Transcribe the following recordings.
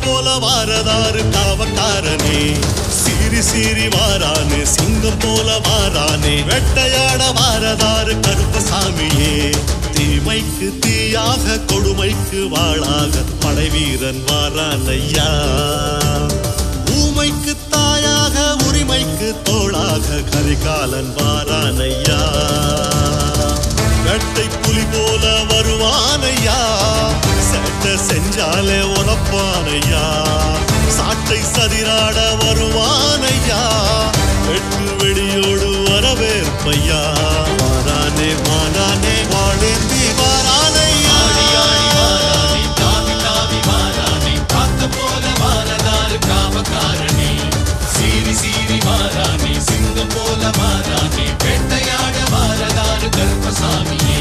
போல வாரதாரு காவக்காரனே சீரி சீரி வாரானே சிங்கம் போல வாரானே வெட்டையாட வாரதாரு கருப்பசாமியே தீமைக்கு தீயாக கொடுமைக்கு வாளாக படைவீரன் வாரான் ஐயா ஊமைக்கு தாயாக உரிமைக்கு தோளாக கரிகாலன் வாரான் ஐயா வெட்டை புலி போல வருவானையா சேட்டை செஞ்சாலே உழப்பானையா சாட்டை சதிராட வருவானையா வெட்டு வெடியோடு வரவேற்பையா வாரானே வாரானே வாழேந்தி வாரானையா தாவி தாவி வாரானே காத்த போல வாரதாரு காவக்காரனே சீரி சீரி வாரானே சிங்கம் போல வாரானே வேட்டையாட வாரதாரு கருப்பசாமியே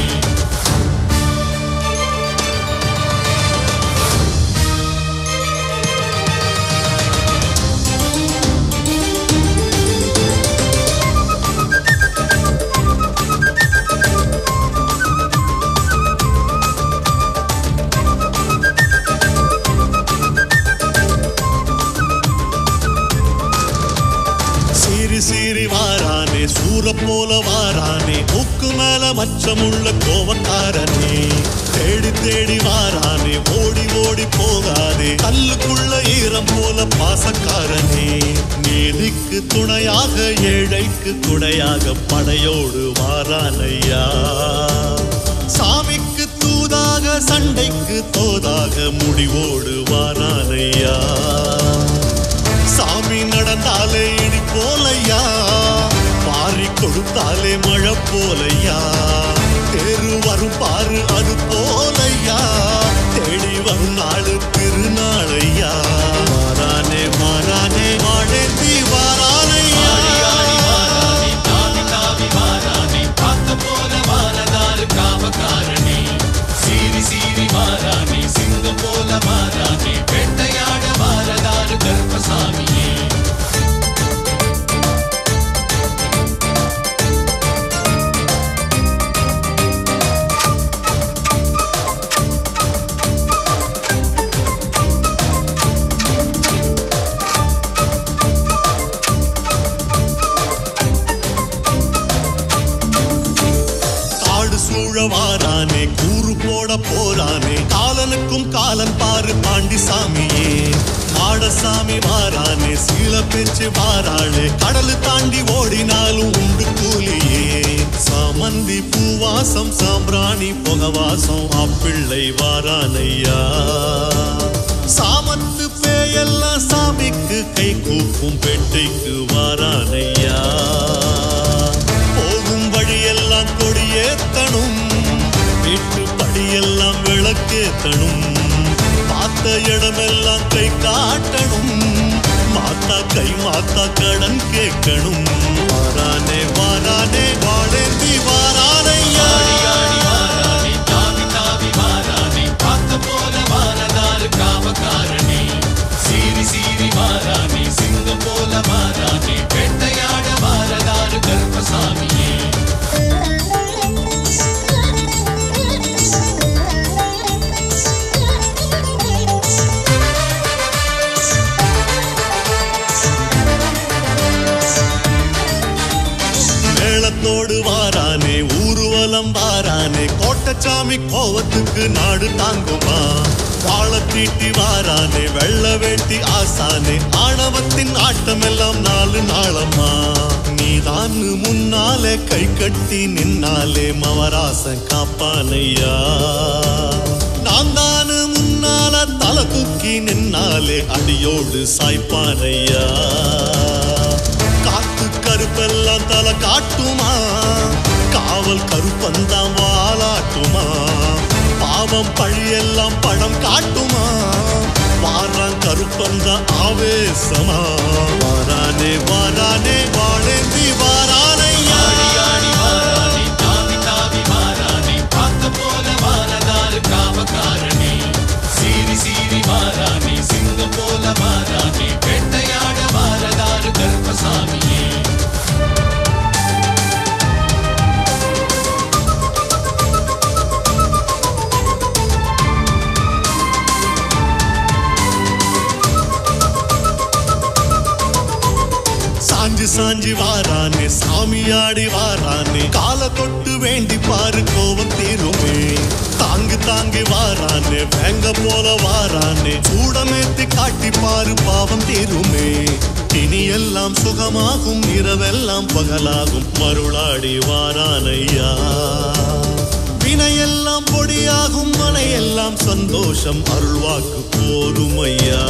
சீரி சீரி வாரானே சூர போல வாரானே மூக்கு மேல மச்சமுள்ள கோவக்காரனே தேடி தேடி வாரானே ஓடி ஓடி போகாதே கல்லுக்குள்ள ஈரம் போல பாசக்காரனே நீதிக்கு துணையாக ஏழைக்கு துணையாக படையோடு வாரானையா சாமிக்கு தூதாக சண்டைக்கு தோதாக முடிவோடு வாரானையா சாமி நடந்தாலே இடி போலையா பாரி கொடுத்தாலே மழை போலையா தேரு வரும் பாரு அது போலையா தேடி வரும் நாடு திருநாளையா மாறானே மாறானே வாழேந்தி வாரானையா ஆடி வாரானே தாவி தாவி வாரானே காத்த போல வாரதாரு காவக்காரனே சீரி சீரி வாரானே சிங்கம் போல வாரானே வேட்டையாட வாரதாரு கருப்பசாமியே காடு சூழ வாரானே கூறு போட போறானே காலனுக்கும் காலன் பாரு பாண்டி சாமியே மாடசாமி வாரானே சீல பேச்சு வாராளே கடலு தாண்டி ஓடினாலும் உண்டு கூலியே சாமந்தி பூவாசம் சாம்பிராணி புகவாசம் அப்பிள்ளை வாரானையா சாமத்து பேயெல்லாம் சாமிக்கு கை கூப்பும் பெட்டைக்கு வாரானையா போகும் வழியெல்லாம் கொடியேத்தணும் வீட்டு படியெல்லாம் விளக்கேத்தணும் பார்த்த இடமெல்லாம் கை காட்டணும் மாத்தா கை மாத்தா கடன் கேட்கணும் வாரானே வாரானே வாழேந்தி வாரானையா ஆடி ஆடி வாரானே தாவி தாவி வாரானே காத்த போல வாரதாரு காவக்காரனே சீரி சீரி வாரானே சிங்கம் போல வாரானே வேட்டையாட வாரதாரு கருப்பசாமியே மேளத்தோடு வாரானே ஊர்வலம் வாரானே கோட்டச்சாமி கோவத்துக்கு நாடு தாங்குமா வாழ தீட்டி வாரானே வெள்ள வேட்டி ஆசானே ஆணவத்தின் ஆட்டமெல்லாம் நாலு நாளம்மா நீதான் முன்னாலே கை கட்டி நின்னாலே மவராசன் காப்பானையா நான் தானு முன்னால தலை தூக்கி நின்னாலே அடியோடு சாய்ப்பானையா காத்து கருப்பெல்லாம் தலை காட்டுமா காவல் கருப்பந்தான் வாலாட்டுமா பாவம் பழியெல்லாம் படம் காட்டுமா வாரான் கருப்பந்தான் ஆவேசமா வாரானே வாரானே வாழேந்தி வாரானையா ஆடி ஆடி வாரானே தாவி தாவி வாரானே காத்த போல வாரதாரு காவக்காரனே சீரி சீரி வாரானே சிங்கம் போல வாரானே வேட்டையாட வாரதாரு கருப்பசாமியே சாஞ்சு சாஞ்சு வாரானே சாமியாடி வாரானே கால தொட்டு வேண்டி பாரு கோபம் தீருமே தாங்கு தாங்கி வாரானே வேங்க போல வாரானே சூடமேத்தி காட்டி பாரு பாவம் தீருமே இனி எல்லாம் சுகமாகும் இரவெல்லாம் பகலாகும் மருளாடி வாரானையா வினையெல்லாம் பொடியாகும் மனையெல்லாம் சந்தோஷம் அருள்வாக்கு போரும் ஐயா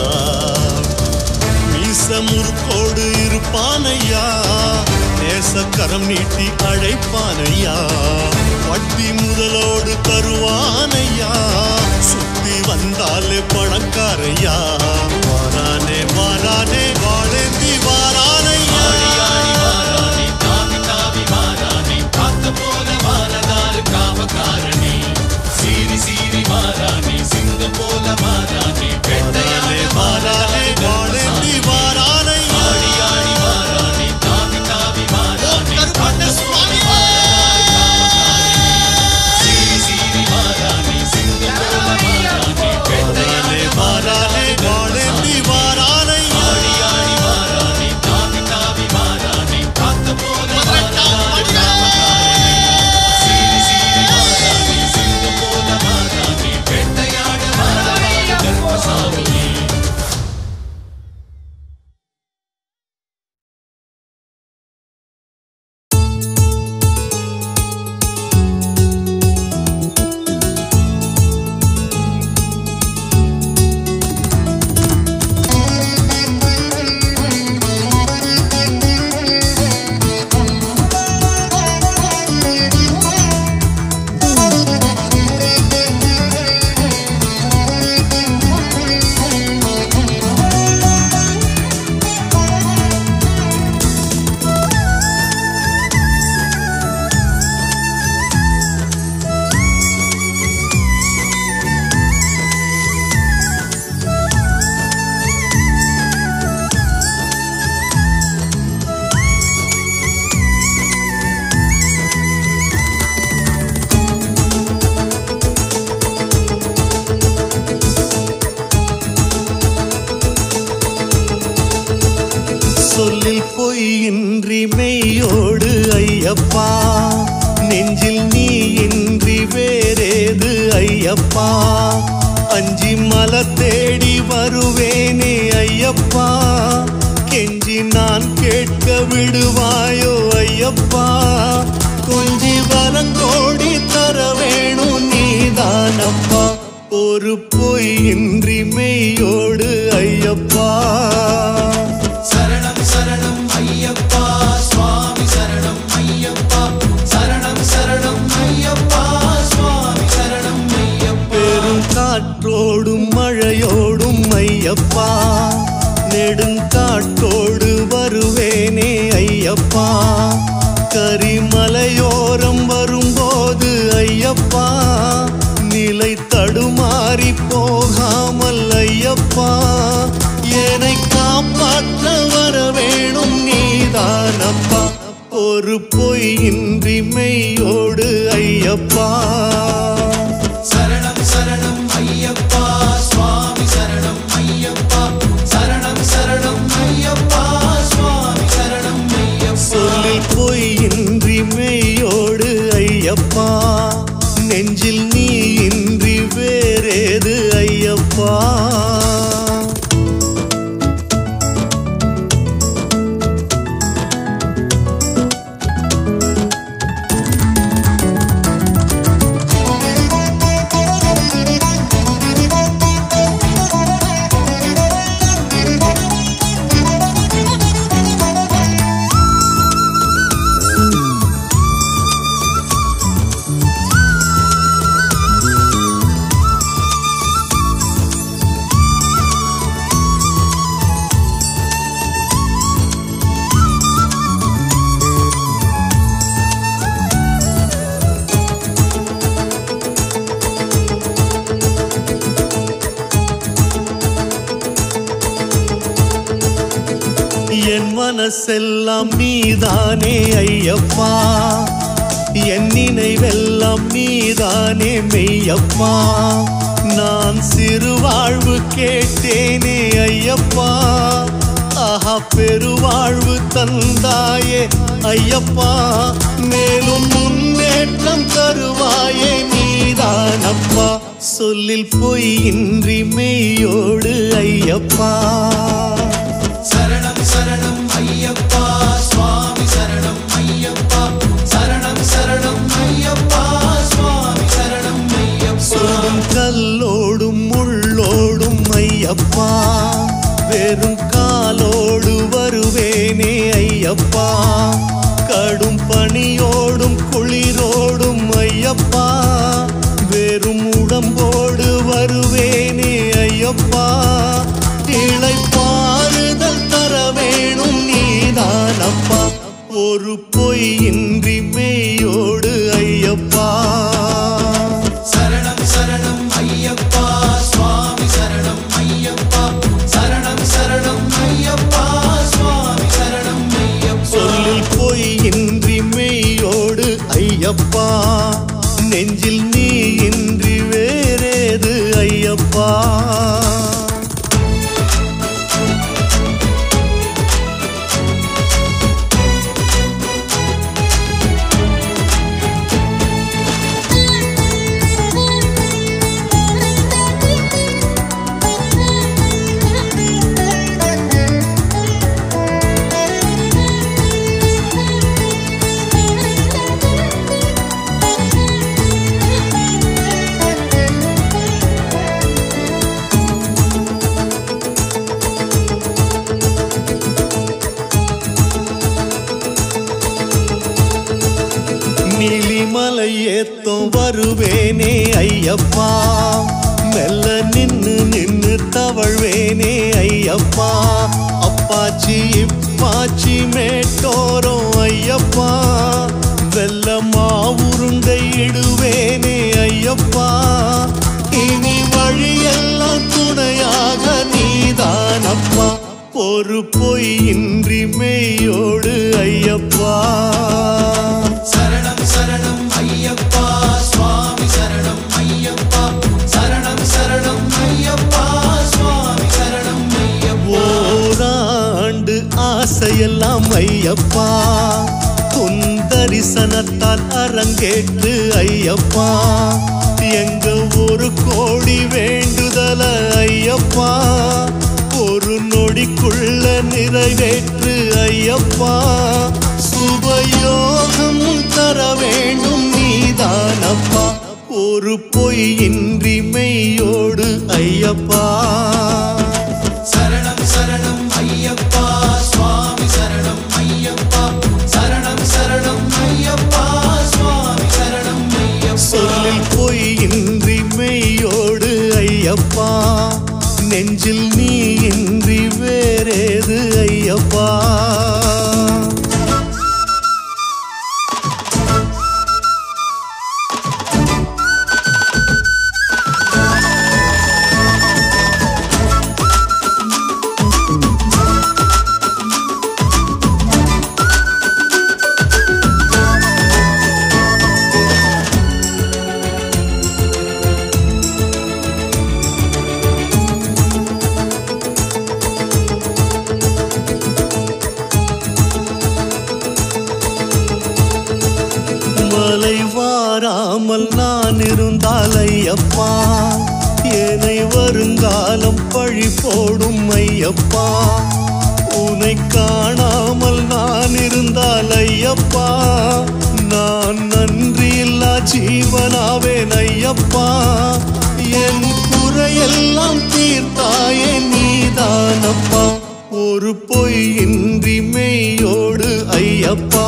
மீச முறுக்கோடு இருப்பானையா நேசக்கரம் நீட்டி அழைப்பானையா வட்டி முதலோடு தருவானையா சுத்தி வந்தாலே பணக்காரையா வாரானே வாரானே வாழேந்தி வாரானையா ஆடி ஆடி வாரானே தாவி தாவி வாரானே காத்த போல வாரதாரு காவக்காரனே சீறி சீறி வாரானே சிங்கம் போல வாரானே வாரானே வாரானே வாழேந்தி வாரானையா ஆடி ஆடி வாரானே தாவி தாவி வாரானே காத்த போல வாரதாரு காவக்காரனே சீறி சீறி வாரானே சிங்கம் போல வாரானே வாரானே வாரானே வாழேந்தி வாரானையா ஆடி ஆடி வாரானே தாவி தாவி வாரானே காத்த போல வாரதாரு காவக்காரனே சீறி சீறி வாரானே சிங்கம் போல வாரானே வேட்டையாட வாரானே கர்ப்பசாமியே சொல்லில் பொய்யின்றி மெய்யோடு ஐயப்பா நெஞ்சில் நீ இன்றி வேறேது ஐயப்பா அஞ்சி மல தேடி வருவேனே ஐயப்பா கெஞ்சி நான் கேட்க விடுவாயோ ஐயப்பா கொஞ்சி வரங்கோடி தர வேணும் நீதானப்பா ஒரு பொய்யின்றி மெய்யோடு ஐயப்பா சரணம் சரணம் ஐயப்பா சுவாமி சரணம் ஐயப்பா சரணம் சரணம் ஐயப்பா சுவாமி சரணம் ஐயப்பா பெரும் காற்றோடும் மழையோடும் ஐயப்பா நெடுங்காட்டோடு வருவேனே ஐயப்பா கரிமலையோரம் வரும்போது ஐயப்பா நிலை தடுமாறி போகாமல் ஐயப்பா என்னை காப்பாற்ற வர வேணும் நீதானப்பா ஒரு பொய்யின்றி மெய்யோடு ஐயப்பா சரணம் சரணம் ஐயப்பா சுவாமி சரணம் ஐயப்பா சரணம் சரணம் ஐயப்பா சுவாமி சரணம் ஐயப்பா சொல்லில் பொய்யின்றி மெய்யோடு ஐயப்பா நெஞ்சில் நீ இன்றி வேறேது ஐயப்பா என் மனசெல்லாம் நீதானே ஐயப்பா என் நினைவெல்லாம் நீதானே மெய்யப்பா நான் சிறு வாழ்வு கேட்டேனே ஐயப்பா ஆஹா பெருவாழ்வு தந்தாயே ஐயப்பா மேலும் முன்னேற்றம் தருவாயே நீதானப்பா சொல்லில் பொய்யின்றி மெய்யோடு ஐயப்பா சரணம் சரணம் ஐயப்பா சுவாமி சரணம் ஐயப்பா சரணம் சரணம் ஐயப்பா சுவாமி சரணம் ஐயப்பா சொல்லும் கல்லோடும் முள்ளோடும் ஐயப்பா வெறும் காலோடு வருவேனே ஐயப்பா கடும் பனியோடும் குளிரோடும் ஐயப்பா வெறும் உடம்போடு வருவேனே ஐயப்பா இளைப்பாறுதல் தர வேணும் நீதானப்பா ஒரு பொய்யின்றி மெய்யோடு ஐயப்பா சரணம் சரணம் ஐயப்பா சுவாமி சரணம் ஐயப்பா சரணம் சரணம் ஐயப்பா சுவாமி சரணம் ஐயப்பா சொல்லில் பொய்யின்றி மெய்யோடு ஐயப்பா நெஞ்சில் நீ இன்றி வேறேது ஐயப்பா நீலிமலை ஏத்தம் வருவேனே ஐயப்பா மெல்ல நின்னு நின்னு தவழ்வேனே ஐயப்பா அப்பாச்சி இப்பாச்சி மேட்டோரம் ஐயப்பா வெள்ளமா உருண்டை இடுவேனே ஐயப்பா இனி வழியெல்லாம் துணையாக நீதானப்பா ஒரு பொய்யின்றி மெய்யோடு ஐயப்பா சரணம் சரணம் ஐயப்பா சுவாமி சரணம் ஐயப்பா சரணம் சரணம் ஐயப்பா சுவாமி சரணம் ஐயப்பா ஓராண்டு ஆசையெல்லாம் ஐயப்பா உன் தரிசனத்தால் அரங்கேற்று ஐயப்பா எங்க ஒரு கோடி வேண்டுதல ஐயப்பா ஒரு நொடிக்குள்ள நிறைவேற்று ஐயப்பா சுபயோகம் தர வேண்டும் நீதானப்பா ஒரு பொய்யின்றி மெய்யோடு ஐயப்பா சரணம் சரணம் ஐயப்பா சுவாமி சரணம் ஐயப்பா சரணம் சரணம் ஐயப்பா சுவாமி சரணம் ஐயப்பா சொல்லில் பொய்யின்றி மெய்யோடு ஐயப்பா நெஞ்சில் நீ இன்றி வேறேது ஐயப்பா மலை வாராமல் நான் இருந்தால் ஐயப்பா ஏனை வருங்காலம் பழி போடும் ஐயப்பா உனை காணாமல் நான் இருந்தால் ஐயப்பா நான் நன்றியில்லா ஜீவனாவேன் ஐயப்பா என் குறையெல்லாம் தீர்த்தாயே நீதானப்பா ஒரு பொய்யின்றி மெய்யோடு ஐயப்பா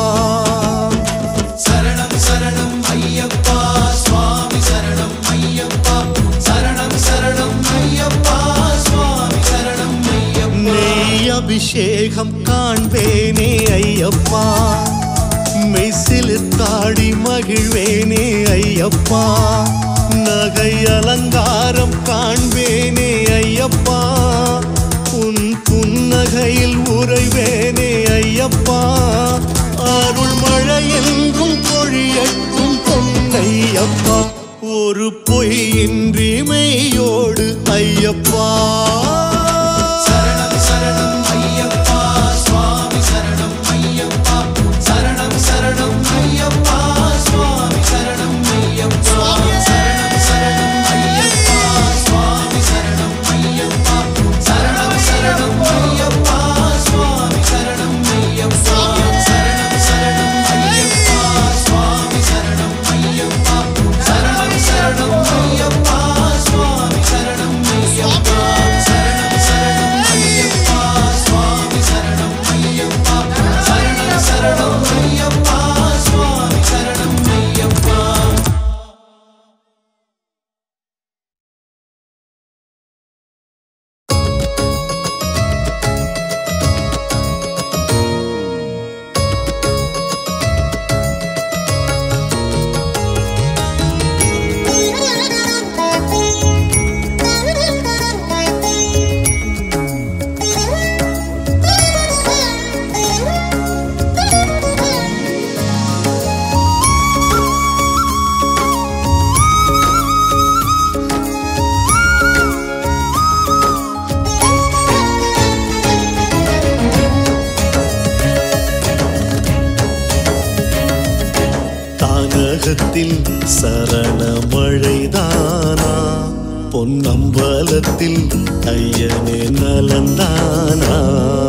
சரணம் சரணம் ஐயப்பா சுவாமி சரணம் ஐயப்பா சரணம் சரணம் ஐயப்பா சுவாமி சரணம் ஐயப்பா நெய் அபிஷேகம் காண்பேனே ஐயப்பா மெய்சிலித்தாடி மகிழ்வேனே ஐயப்பா நகை அலங்காரம் காண்பேனே ஐயப்பா உன் புன்னகையில் உறைவேனே ஐயப்பா அருள் மழை என்றும் பொழியட்டும் பொன்னையப்பா ஒரு பொய்யின்றி மெய்யோடு ஐயப்பா சரணம் சரணம் ஐயப்பா கானகத்தில் சரண மழைதானா பொன்னம்பலத்தில் ஐயனே நலந்தானா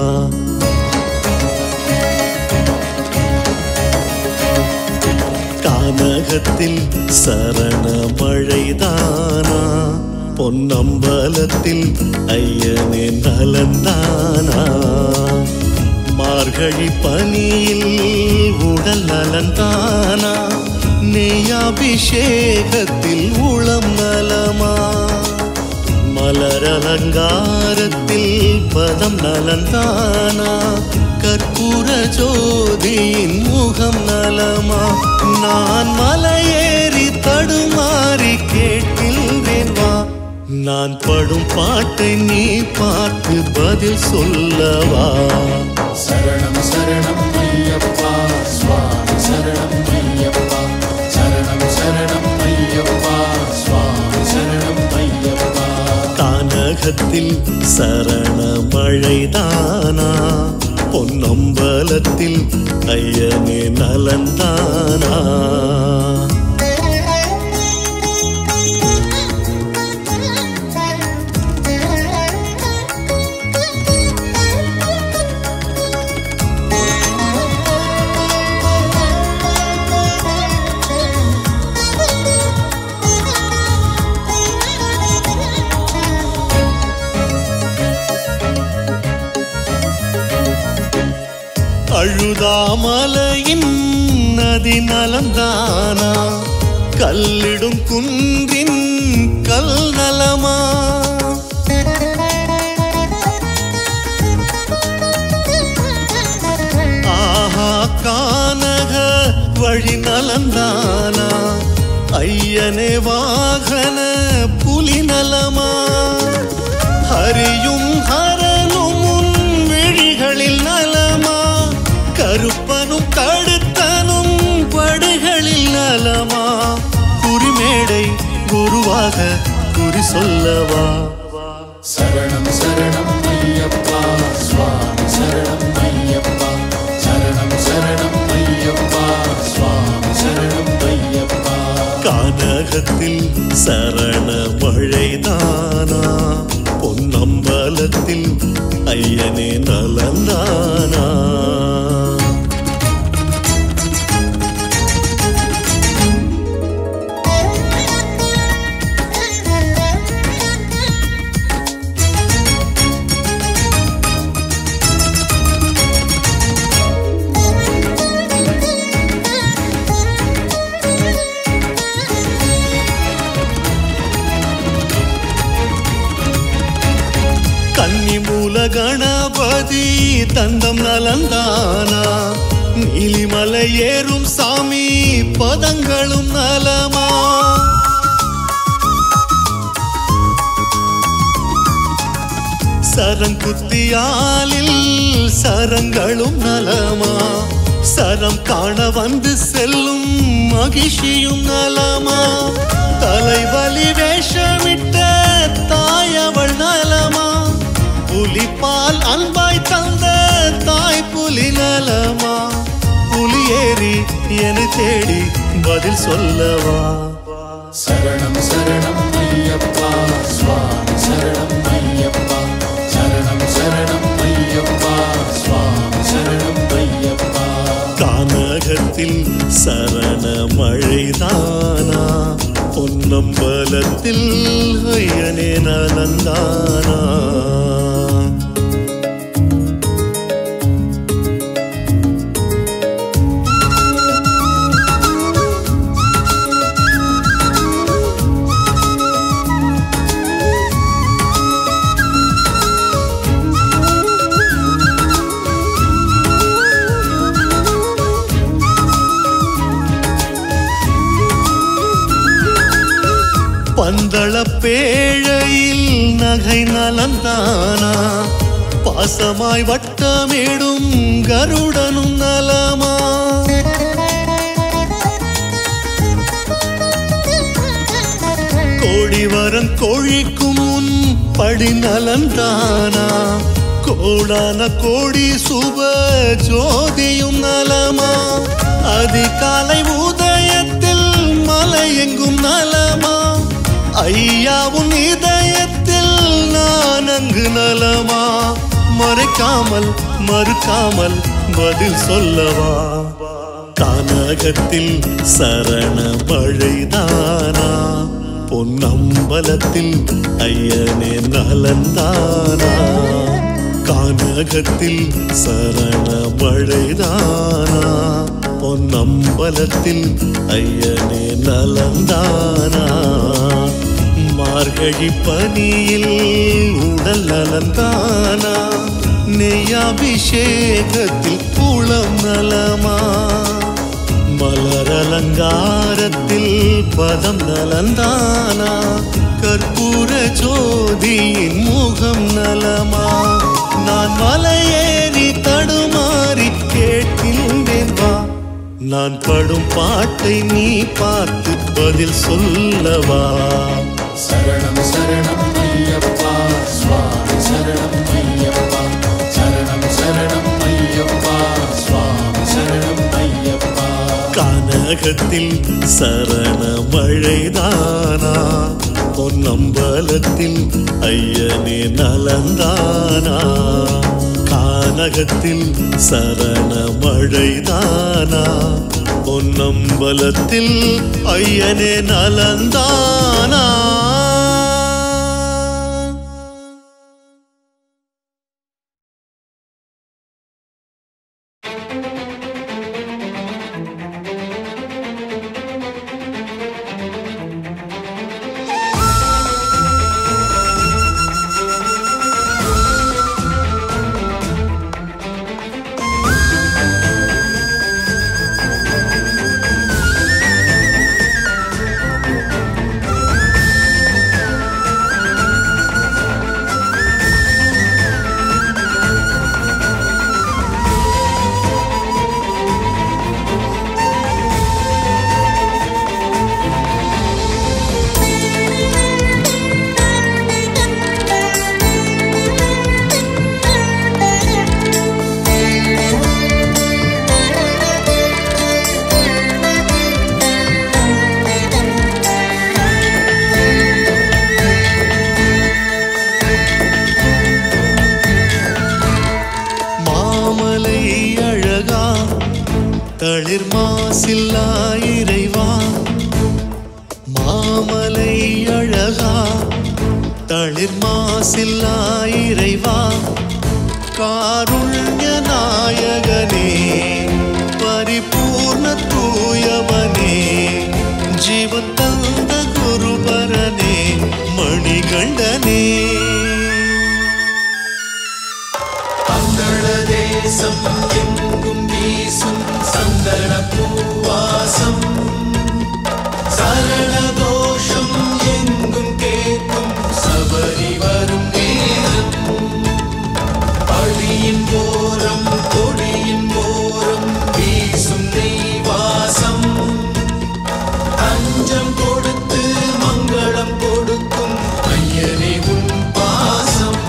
கானகத்தில் சரண மழைதானா பொன்னம்பலத்தில் ஐயனே நலந்தானா மார்கழி பனியில் உடல் நலந்தானா நெய்யாபிஷேகத்தில் உளம் நலமா மலரலங்காரத்தில் பதம் நலந்தானா கற்பூர ஜோதியின் முகம் நலமா நான் மலையேறி தடுமாறி கேட்கின்றேன் வா நான் படும் பாட்டை நீ பார்த்து பதில் சொல்லவா சரணம் சரணம் ஐயப்பா சுவாமி சரணம் ஐயப்பா சரணம் சரணம் ஐயப்பா சுவாமி சரணம் ஐயப்பா கானகத்தில் சரண மழைதானா பொன்னம்பலத்தில் ஐயனே நலந்தானா அழுதாமலையின் நதி நலந்தானா கல்லிடும் குன்றின் கல் நலமா ஆஹா கானக வழி நலந்தானா ஐயனே வாகன புலி நலமா ஹரியும் ஹரனும் உன் விழிகளில் நலமா கருப்பனும் கடுத்தனும் படுகளில் நலமா குறிமேடை குருவாக குறி சொல்லவா சரணம் சரணம் ஐயப்பா சுவாமி சரணம் ஐயப்பா சரணம் சரணம் ஐயப்பா சுவாமி சரணம் ஐயப்பா கானகத்தில் சரண மழைதானா பொன்னம்பலத்தில் ஐயனே நலந்தானா கன்னி மூல கணபதி தந்தம் நலந்தானா நீலிமலை ஏறும் சாமி பதங்களும் நலமா சரங்குத்தியாலில் சரங்களும் நலமா சரம் காண வந்து செல்லும் மகிழ்ச்சியும் நலமா தலைவலி வேஷமிட்ட தாயவள் நலமா புலிப்பால் அன்பாய் தந்த தாய் புலி நலமா புலியேறி என தேடி பதில் சொல்லவா சரணம் சரணம் ஐயப்பா சுவாமி சரணம் ஐயப்பா சரணம் சரணம் ஐயப்பா சுவாமி சரணம் ஐயப்பா கானகத்தில் சரண மழைதானா பொன்னம்பலத்தில் ஐயனே நலந்தானா பந்தள பேழையில் நகை நலந்தானா பாசமாய் வட்டமிடும் கருடனும் நலமா கோடிவரன் கோழிக்கும் முன் படி நலந்தானா கோடான கோடி சுப ஜோதியும் நலமா அதிகாலை உதயத்தில் மலை எங்கும் நலமா ஐயாவும் இதயத்தில் நான் அங்கு நலமா மறைக்காமல் மறுக்காமல் பதில் சொல்லவா கானகத்தில் சரண மழைதானா பொன்னம்பலத்தில் ஐயனே நலந்தானா கானகத்தில் சரண மழைதானா பொன்னம்பலத்தில் ஐயனே நலந்தானா மார்கழி பனியில் உடல் நலந்தானா நெய்யாபிஷேகத்தில் குளம் நலமா மலர் அலங்காரத்தில் பதம் நலந்தானா கற்பூர ஜோதியின் முகம் நலமா நான் மலையேறி தடுமாறி கேட்கின்றேன் வா நான் படும் பாட்டை நீ பார்த்து பதில் சொல்லவா சரணம் சரணம் ஐயப்பா சுவாமி சரணம் ஐயப்பா சரணம் சரணம் ஐயப்பா சுவாமி சரணம் ஐயப்பா கானகத்தில் சரண மழைதானா பொன்னம்பலத்தில் ஐயனே நலந்தானா கானகத்தில் சரண மழைதானா பொன்னம்பலத்தில் ஐயனே நலந்தானா மாமலை அழகா தளிர் மாசில்லா இறைவா மாமலை அழகா தளிர் மாசில்லா இறைவா காருண்ய நாயகனே பரிபூர்ண தூயவனே ஜீவன் தந்த குருபரனே மணிகண்டனே பந்தள தேசம் எங்கும் வீசும் சந்தன பூவாசம் சரண தோஷம் எங்கும் கேட்கும் சபரி வரும் நேரம் பழியின் போரம் கொடியின் போரம் வீசும் நெய்வாசம் தஞ்சம் கொடுத்து மங்களம் கொடுக்கும் ஐயனே உன் பாசம்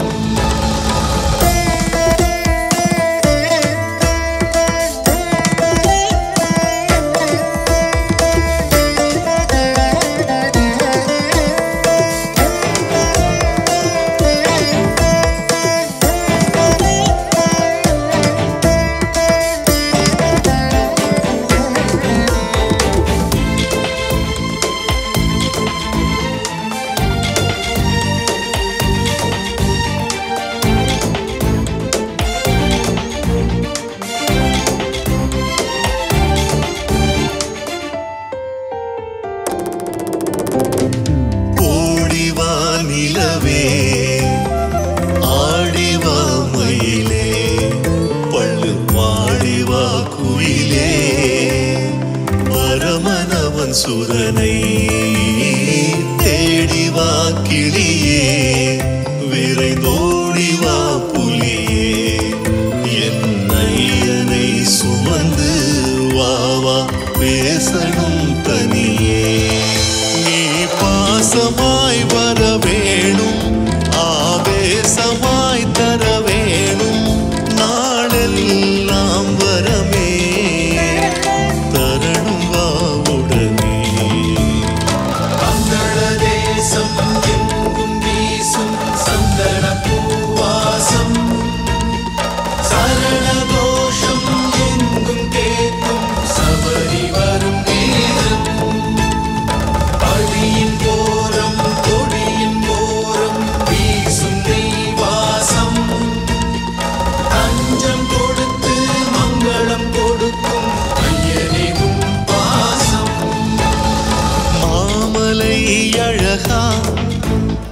ஓடிவா நிலவே ஆடிவா மயிலே பள்ளு பாடிவா குயிலே பரமனவன் சுரனை தேடிவா கிளியே விரைந்தோடிவா புலியே என் ஐயனை சுமந்து வாவா பேசணும் தனியே நீ பாசமாய் வர வேணும் ஆவேசமாய் தர வேணும் நாளெல்லாம் வரமே தரணும் வா உடனே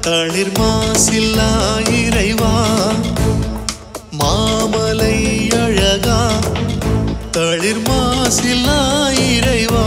தளிர் மாசில்லா இறைவா மாமலை அழகா தளிர் மாசில்லா இறைவா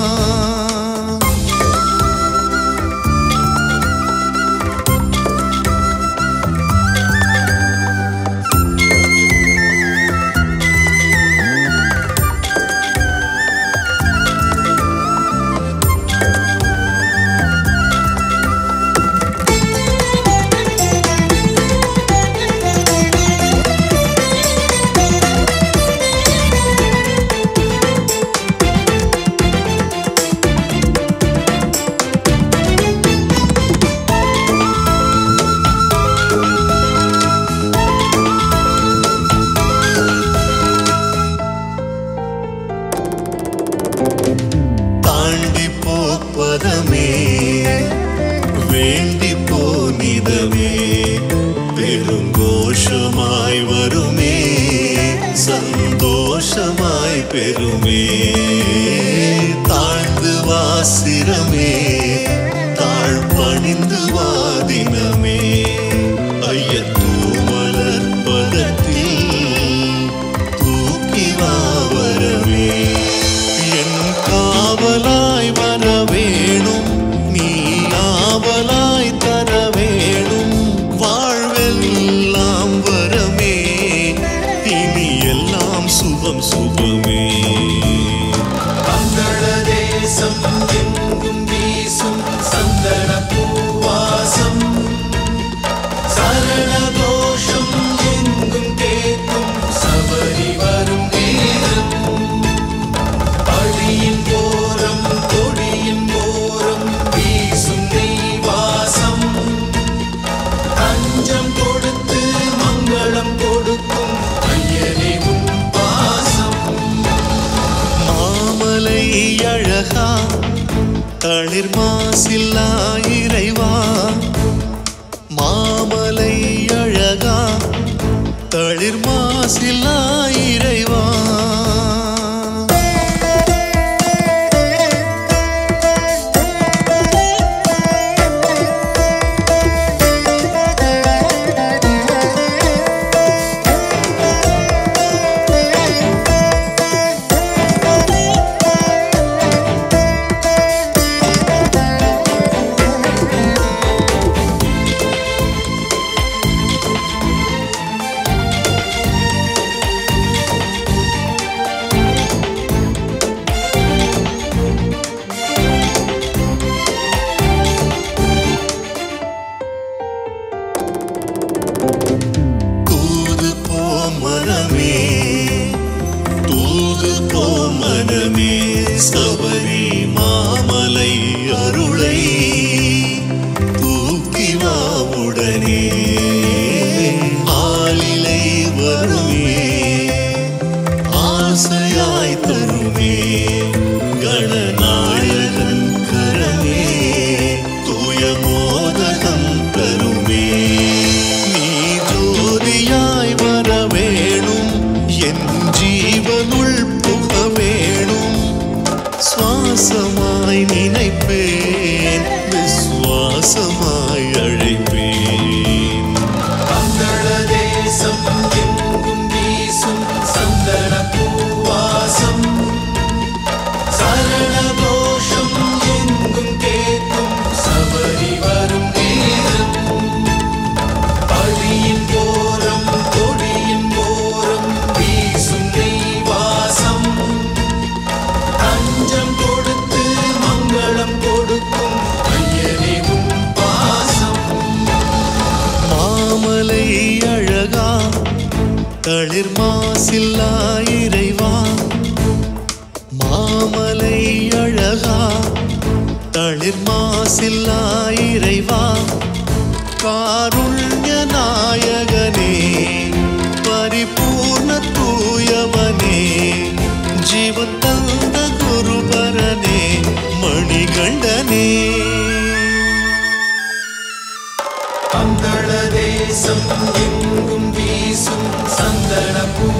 தாண்டி போப்பதமே வேண்டி போனிதமே பெருங்கோஷமாய் வருமே சந்தோஷமாய் பெருமே தாழ்ந்து வாசிரமே தாழ் பணிந்து வாதினமே ஐயத்தூ மலர்பதத்தில் தூக்கி வாவரவே என் காவலாய் வர வேணும் நீ ஆவலாய் தர வேணும் வாழ்வெல்லாம் வரமே இனி எல்லாம் சுகம் சுகமே மங்கள தேசம் எங்கும் வீசும் சந்தன பூவாசம் சரண கோஷம் எங்கும் கேட்கும் சபரி வரும் நேரம் பழியின் போரம் கொடியின் போரம் வீசும் நெய்வாசம் தஞ்சம் கொடுத்து மங்களம் கொடுக்கும் ஐயனே உன் பாசம் மாமலை அழகா தளிர் மாசில்லா இறைவா மாமலை அழகா தளிர் மாசில்லா இறைவா தூது போ மனமே தூது போ மனமே சபரி மாமலை அருளை தூக்கி வா உடனே ஆளிலை வருமே ஆசையாய் தருமே கணநாயகன் கரமே தூய மோதகம் தருமே நீ ஜோதியாய் வர வேணும் என் ஜீவனுள் புக வேணும் சுவாசமாய் நினைப்பேன் விசுவாசமாய் அழைப்பேன் மங்கள தேசம் எங்கும் வீசும் சந்தன பூவாசம் சரண கோஷம் எங்கும் கேட்கும் சபரி வரும் நேரம் பழியின் போரம் கொடியின் போரம் வீசும் நெய்வாசம் தஞ்சம் கொடுத்து மங்களம் கொடுக்கும் ஐயனே உன் பாசம் மாமலை அழகா தளிர் மாசில்லா இறைவா மாமலை அழகா தளிர் மாசில்லா இறைவா காருண்ய நாயகனே பரிபூர்ண தூயவனே ஜீவன் தந்த குருபரனே மணிகண்டனே பந்தள தேசம் எங்கும் வீசும் சந்தன பூ